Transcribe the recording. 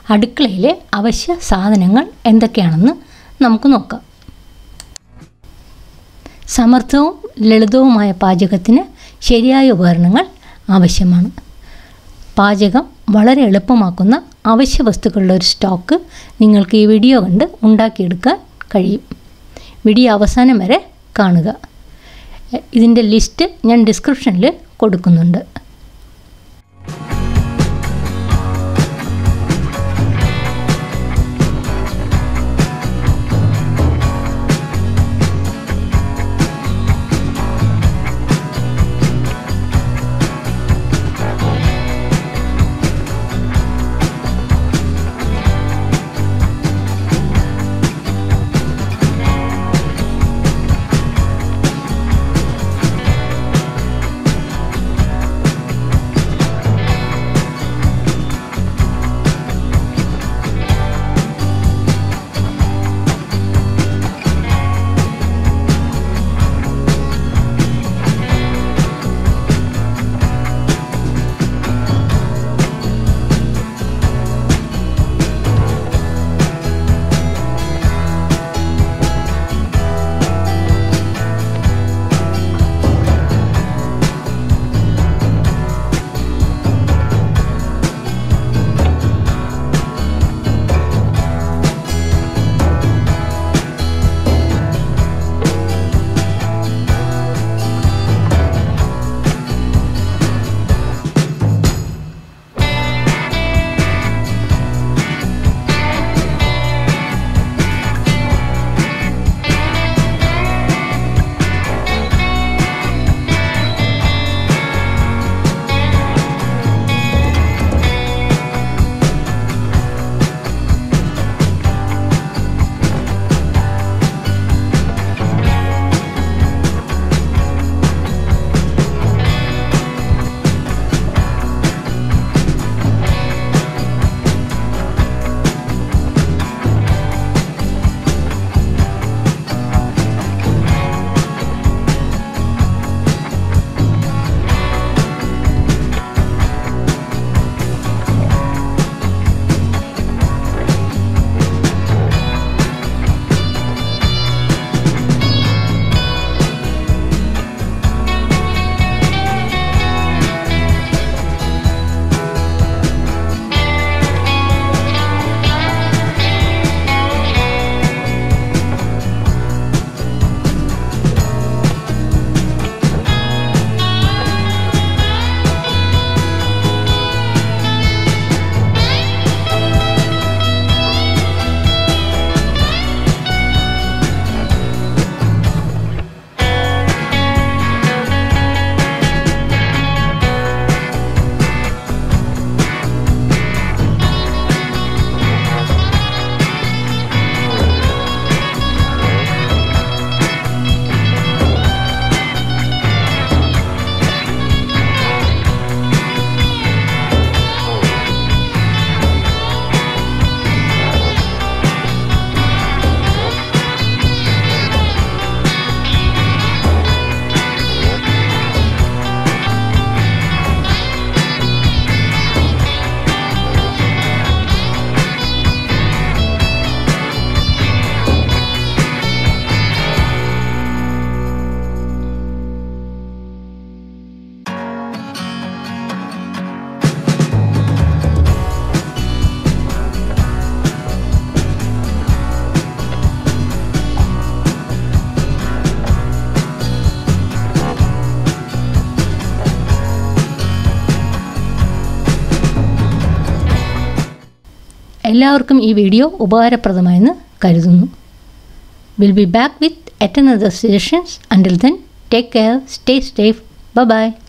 അടുക്കളയിലെ അവശ്യ സാധനങ്ങൾ എന്തൊക്കെയാണെന്ന് നമുക്ക് നോക്കാം സമർത്ഥവും ലളിതവുമായ പാചകത്തിന് ശരിയായ ഉപകരണങ്ങൾ ആവശ്യമാണ് പാചകം വളരെ എളുപ്പമാക്കുന്ന അവശ്യ വസ്തുക്കളുടെ ഒരു സ്റ്റോക്ക് നിങ്ങൾക്ക് ഈ വീഡിയോ കണ്ട് ഉണ്ടാക്കിയെടുക്കാൻ കഴിയും വീഡിയോ അവസാനം വരെ കാണുക ഇതിൻ്റെ ലിസ്റ്റ് ഞാൻ ഡിസ്ക്രിപ്ഷനിൽ കൊടുക്കുന്നുണ്ട് എല്ലാവർക്കും ഈ വീഡിയോ ഉപകാരപ്രദമായെന്ന് കരുതുന്നു will be back with at another suggestions until then take care stay safe by